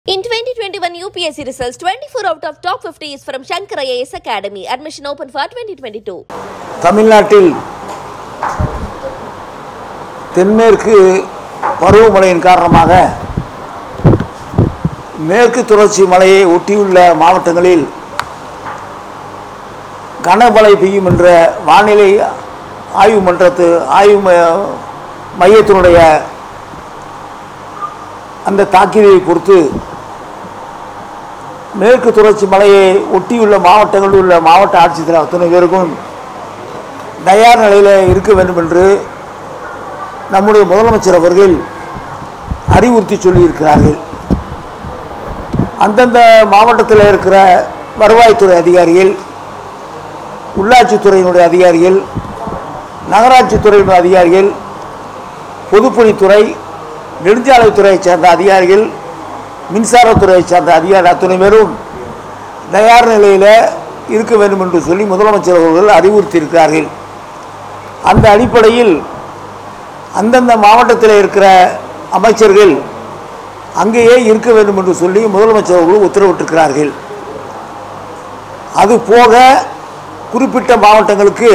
In 2021 UPSC results, 24 out of top 50 is from Shankar IAS Academy. Admission open for 2022. தமிழ்நாட்டில் தென்மேற்கு பருவமழையின் காரணமாக மேற்கு தொடர்ச்சி மலையை ஒட்டியுள்ள மாவட்டங்களில் கனமழை பெய்யும் என்ற வானிலை ஆய்வு மன்றத்து ஆய்வு ம- மையத்தினுடைய அந்த தாக்கியதை பொறுத்து மேற்கு தொடர்ச்சி மலையை ஒட்டியுள்ள மாவட்டங்களில் உள்ள மாவட்ட ஆட்சித்தலைவர் அத்தனை பேருக்கும் தயார் நிலையில் இருக்க வேண்டும் என்று நம்முடைய முதலமைச்சர் அவர்கள் அறிவுறுத்தி சொல்லியிருக்கிறார்கள் அந்தந்த மாவட்டத்தில் இருக்கிற வருவாய்த்துறை அதிகாரிகள் உள்ளாட்சித்துறையினுடைய அதிகாரிகள் நகராட்சித்துறையினுடைய அதிகாரிகள் பொதுப்பணித்துறை நெடுஞ்சாலைத்துறையைச் சேர்ந்த அதிகாரிகள் மின்சாரத்துறையைச் சேர்ந்த அதிகாரி அத்தனை பேரும் தயார் நிலையில் இருக்க வேண்டும் என்று சொல்லி முதலமைச்சர் அவர்கள் அறிவுறுத்தியிருக்கிறார்கள் அந்த அடிப்படையில் அந்தந்த மாவட்டத்தில் இருக்கிற அமைச்சர்கள் அங்கேயே இருக்க வேண்டும் என்று சொல்லி முதலமைச்சர் அவர்கள் உத்தரவிட்டிருக்கிறார்கள் அது போக குறிப்பிட்ட மாவட்டங்களுக்கு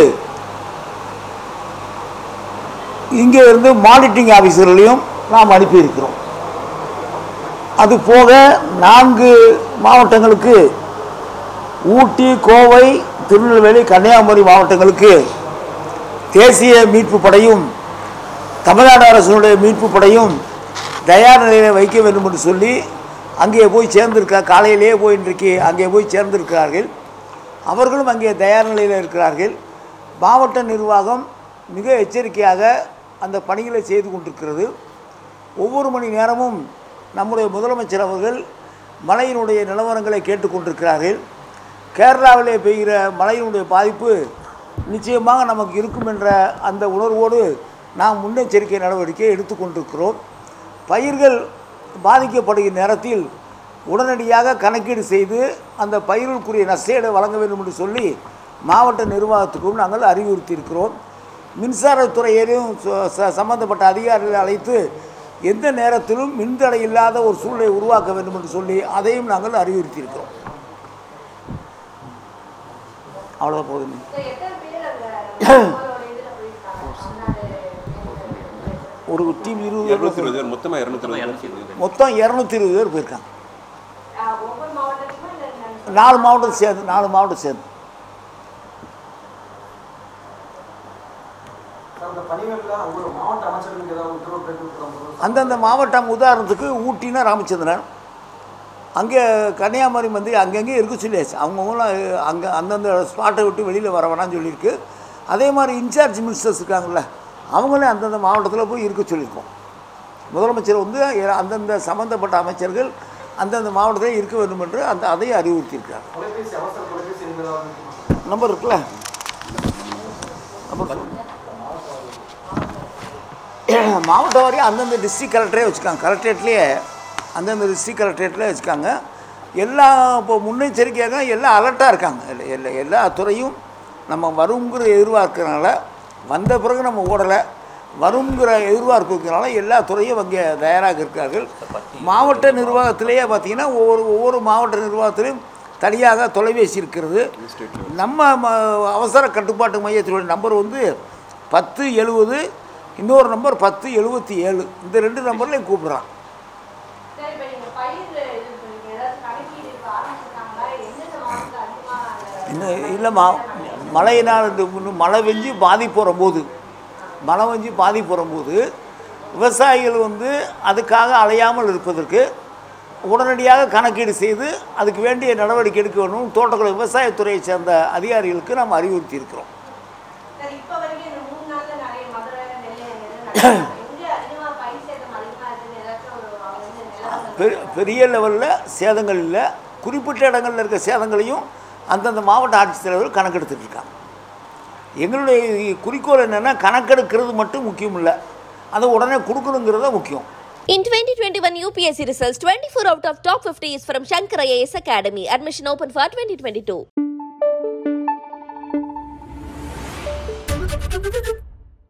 இங்கே இருந்து மானிட்டரிங் ஆஃபீஸர்களையும் நாம் அனுப்பியிருக்கிறோம் அது போக நான்கு மாவட்டங்களுக்கு ஊட்டி கோவை திருநெல்வேலி கன்னியாகுமரி மாவட்டங்களுக்கு தேசிய மீட்பு படையும் தமிழ்நாடு அரசினுடைய மீட்பு படையும் தயார் நிலையில் வைக்க வேண்டும் என்று சொல்லி அங்கே போய் சேர்ந்திருக்க காலையிலேயே போய் இன்றைக்கு அங்கே போய் சேர்ந்திருக்கிறார்கள் அவர்களும் அங்கே தயார் நிலையில் இருக்கிறார்கள் மாவட்ட நிர்வாகம் மிக எச்சரிக்கையாக அந்த பணிகளை செய்து கொண்டிருக்கிறது ஒவ்வொரு மணி நேரமும் நம்முடைய முதலமைச்சர் அவர்கள் மழையினுடைய நிலவரங்களை கேட்டுக்கொண்டிருக்கிறார்கள் கேரளாவிலே பெய்கிற மழையினுடைய பாதிப்பு நிச்சயமாக நமக்கு இருக்கும் என்ற அந்த உணர்வோடு நாம் முன்னெச்சரிக்கை நடவடிக்கை எடுத்துக்கொண்டிருக்கிறோம் பயிர்கள் பாதிக்கப்படுகிற நேரத்தில் உடனடியாக கணக்கீடு செய்து அந்த பயிர்களுக்குரிய நஷ்டஈடை வழங்க வேண்டும் என்று சொல்லி மாவட்ட நிர்வாகத்துக்கும் நாங்கள் அறிவுறுத்தியிருக்கிறோம் மின்சாரத்துறையிலும் ச- ச- சம்பந்தப்பட்ட அதிகாரிகளை அழைத்து எந்த நேரத்திலும் மின்தடை இல்லாத ஒரு சூழ்நிலை உருவாக்க வேண்டும் என்று சொல்லி அதையும் நாங்கள் அறிவுறுத்தியிருக்கிறோம் அவ்வளோதான் போதும் ஒரு டீம் இருபது பேர் இருநூத்தி இருபது பேர் மொத்தமா இருநூத்தி இருபது பேர் மொத்தம் இரநூத்தி இருபது பேர் போயிருக்காங்க நாலு மாவட்டம் சேர்ந்து நாலு மாவட்டம் சேர்ந்து அந்த பணிகளில் ஒவ்வொரு மாவட்ட அமைச்சர்களுக்கு ஏதாவது உத்தரவு பிறப்பிக்கப்படும் அந்தந்த மாவட்டம் உதாரணத்துக்கு ஊட்டினா ராமச்சந்திரன் அங்கே கன்னியாகுமரி வந்து அங்கங்கே இருக்க சொல்லியாச்சு அவங்கவுங்களாம் அங்கே அந்தந்த ஸ்பாட்டை விட்டு வெளியில் வர வேணாம்னு சொல்லியிருக்கு அதே மாதிரி இன்சார்ஜ் மினிஸ்டர்ஸ் இருக்காங்கல்ல அவங்களே அந்தந்த மாவட்டத்தில் போய் இருக்க சொல்லியிருக்கோம் முதலமைச்சர் வந்து எ- அந்தந்த சம்மந்தப்பட்ட அமைச்சர்கள் அந்தந்த மாவட்டத்தில் இருக்க வேண்டும் என்று அந்த அதையும் அறிவுறுத்தியிருக்காங்க தொலைபேசி அவசர தொலைபேசி எண் ஏதாவது இருக்குமா? நம்பர் இருக்குல்ல நம்பர் சொல்லு. மாவட்ட வாரியாக அந்தந்த டிஸ்ட்ரிக்ட் கலெக்டரே வச்சுக்காங்க கலெக்டரேட்லேயே அந்தந்த டிஸ்ட்ரிக்ட் கலெக்டரேட்லேயே வச்சுக்காங்க எல்லா இப்போ முன்னெச்சரிக்கையாக எல்லாம் அலர்ட்டாக இருக்காங்க எல்லா- எல்லா எல்லா துறையும் நம்ம வருங்கிற எதிர்பார்க்கறனால வந்த பிறகு நம்ம ஓடலை வருங்கிற எதிர்பார்ப்பு இருக்கிறனால எல்லா துறையும் அங்கே தயாராக இருக்கிறார்கள் மாவட்ட நிர்வாகத்திலேயே பார்த்தீங்கன்னா ஒவ்வொரு ஒவ்வொரு மாவட்ட நிர்வாகத்திலையும் தனியாக தொலைபேசி இருக்கிறது நம்ம ம- அவசர கட்டுப்பாட்டு மையத்தினுடைய நம்பர் வந்து பத்து எழுபது இன்னொரு நம்பர் பத்து எழுபத்தி ஏழு இந்த ரெண்டு நம்பர்லையும் கூப்பிட்றான் சரி, இப்ப நீங்க பயிர் இது சொல்றீங்க. ஏதாச்சும் கணக்கீடு இப்ப ஆரம்பிச்சிருக்காங்களா? எந்தெந்த மாவட்டத்துல அதிகமா அந்த இன்னும் இல்லைம்மா மழையினால் இந்த இன்னும் மழை பெஞ்சு பாதிப்பு வரும்போது மழை பெஞ்சு பாதிப்பு வரும்போது விவசாயிகள் வந்து அதுக்காக அலையாமல் இருப்பதற்கு உடனடியாக கணக்கீடு செய்து அதுக்கு வேண்டிய நடவடிக்கை எடுக்க வேண்டும் தோட்டக்கலை விவசாயத்துறையை சேர்ந்த அதிகாரிகளுக்கு நாம் அறிவுறுத்தி இருக்கிறோம் சரி, இப்ப வரைக்கும் இந்த மூணு நாள்ல நிறைய மதுரை, நெல்லை அங்க இருந்து நிறைய எங்க அதிகமா பயிர் சேதம் அதிகமா இருக்குன்னு ஏதாச்சும் ஒரு அவங்க வந்து நிலவரம் பெரிய பெரிய லெவலில் சேதங்கள் இல்லை குறிப்பிட்ட இடங்களில் இருக்க சேதங்களையும் அந்தந்த மாவட்ட ஆட்சித்தலைவர் கணக்கெடுத்துட்டு இருக்காங்க எங்களுடைய குறிக்கோள் என்னென்னா கணக்கெடுக்கிறது மட்டும் முக்கியம் இல்லை அதை உடனே கொடுக்கணுங்கிறது தான் முக்கியம் In 2021 UPSC results, 24 out of top 50 is from Shankar IAS Academy. Admission open for 2022.